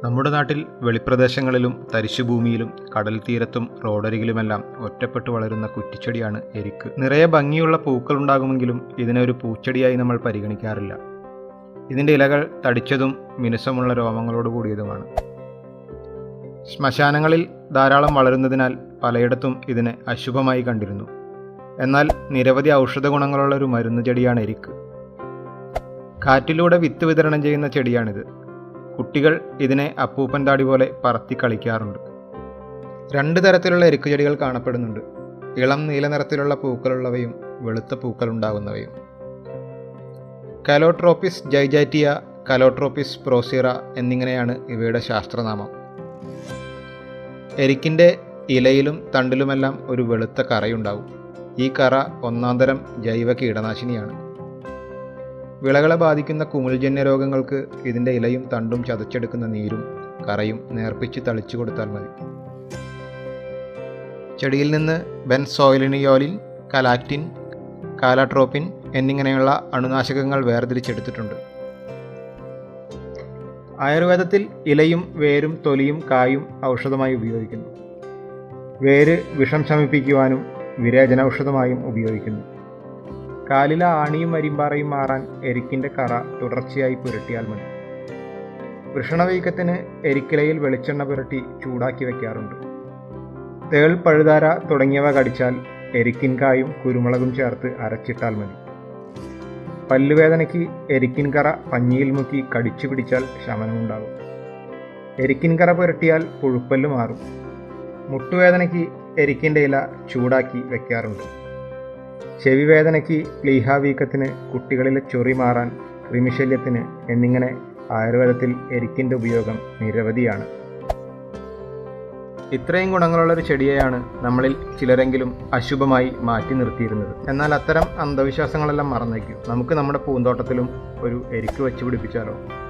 നമ്മുടെ നാട്ടിൽ വെളിപ്രദേശങ്ങളിലും തരിശുഭൂമിയിലും കടൽ തീരത്തും റോഡരികിലുമെല്ലാം ഒറ്റപ്പെട്ട് വളരുന്ന കുറ്റിച്ചെടിയാണ് എരിക്ക് നിറയെ ഭംഗിയുള്ള പൂക്കളുണ്ടാകുമെങ്കിലും ഇതിനെ ഒരു പൂച്ചെടിയായി നമ്മൾ പരിഗണിക്കാറില്ല ഇതിൻ്റെ ഇലകൾ തടിച്ചതും മിനുസമുള്ള രോമങ്ങളോട് കൂടിയതുമാണ് ശ്മശാനങ്ങളിൽ ധാരാളം വളരുന്നതിനാൽ പലയിടത്തും ഇതിനെ അശുഭമായി കണ്ടിരുന്നു എന്നാൽ നിരവധി ഔഷധ ഗുണങ്ങളുള്ള ഒരു മരുന്ന് ചെടിയാണ് എരിക്ക് കാറ്റിലൂടെ വിത്ത് വിതരണം ചെയ്യുന്ന ചെടിയാണിത് കുട്ടികൾ ഇതിനെ അപ്പൂപ്പൻ താടി പോലെ പറത്തി കളിക്കാറുണ്ട് രണ്ട് തരത്തിലുള്ള എരിക്ക് ചെടികൾ കാണപ്പെടുന്നുണ്ട് ഇളം നീല നിറത്തിലുള്ള പൂക്കളുള്ളവയും വെളുത്ത പൂക്കളുണ്ടാകുന്നവയും കലോട്രോപ്പിസ് ജൈജാറ്റിയ കലോട്രോപ്പിസ് പ്രോസിറ എന്നിങ്ങനെയാണ് ഇവയുടെ ശാസ്ത്രനാമം എരിക്കിൻ്റെ ഇലയിലും തണ്ടിലുമെല്ലാം ഒരു വെളുത്ത കറയുണ്ടാവും ഈ കറ ഒന്നാന്തരം ജൈവ കീടനാശിനിയാണ് വിളകളെ ബാധിക്കുന്ന കുമിൾജന്യ രോഗങ്ങൾക്ക് ഇതിൻ്റെ ഇലയും തണ്ടും ചതച്ചെടുക്കുന്ന നീരും കറയും നേർപ്പിച്ച് തളിച്ചു കൊടുത്താൽ മതി ചെടിയിൽ നിന്ന് ബെൻസോയിലിനിയോലിൻ കലാക്റ്റിൻ കാലാട്രോപ്പിൻ എന്നിങ്ങനെയുള്ള അണുനാശകങ്ങൾ വേർതിരിച്ചെടുത്തിട്ടുണ്ട് ആയുർവേദത്തിൽ ഇലയും വേരും തൊലിയും കായും ഔഷധമായി ഉപയോഗിക്കുന്നു വേര് വിഷം ശമിപ്പിക്കുവാനും വിരേചനൌഷധമായും ഉപയോഗിക്കുന്നു കാലിലെ ആണിയും അരിമ്പാറയും മാറാൻ എരിക്കിൻ്റെ കറ തുടർച്ചയായി പുരട്ടിയാൽ മതി വൃഷണവീക്കത്തിന് എരിക്കിലയിൽ വെളിച്ചെണ്ണ പുരട്ടി ചൂടാക്കി വയ്ക്കാറുണ്ട് തേൾ പഴുതാര തുടങ്ങിയവ കടിച്ചാൽ എരിക്കിൻകായും കുരുമുളകും ചേർത്ത് അരച്ചിട്ടാൽ മതി പല്ലുവേദനയ്ക്ക് എരിക്കിൻ കറ പഞ്ഞിയിൽ മുക്കി കടിച്ചു പിടിച്ചാൽ ശമനമുണ്ടാകും എരിക്കിൻ കറ പുരട്ടിയാൽ പുഴുപ്പല്ല് മാറും മുട്ടുവേദനയ്ക്ക് എരിക്കിൻ്റെ ഇല ചൂടാക്കി വെക്കാറുണ്ട് ചെവി വേദനയ്ക്ക് പ്ലീഹാവീക്കത്തിന് കുട്ടികളിലെ ചൊറി മാറാൻ ക്രിമിശല്യത്തിന് എന്നിങ്ങനെ ആയുർവേദത്തിൽ എരിക്കിൻ്റെ ഉപയോഗം നിരവധിയാണ് ഇത്രയും ഗുണങ്ങളുള്ള ഒരു ചെടിയെയാണ് നമ്മളിൽ ചിലരെങ്കിലും അശുഭമായി മാറ്റി നിർത്തിയിരുന്നത് എന്നാൽ അത്തരം അന്ധവിശ്വാസങ്ങളെല്ലാം മറന്നേക്കും നമുക്ക് നമ്മുടെ പൂന്തോട്ടത്തിലും ഒരു എരിക്ക് വെച്ച് പിടിപ്പിച്ചാലോ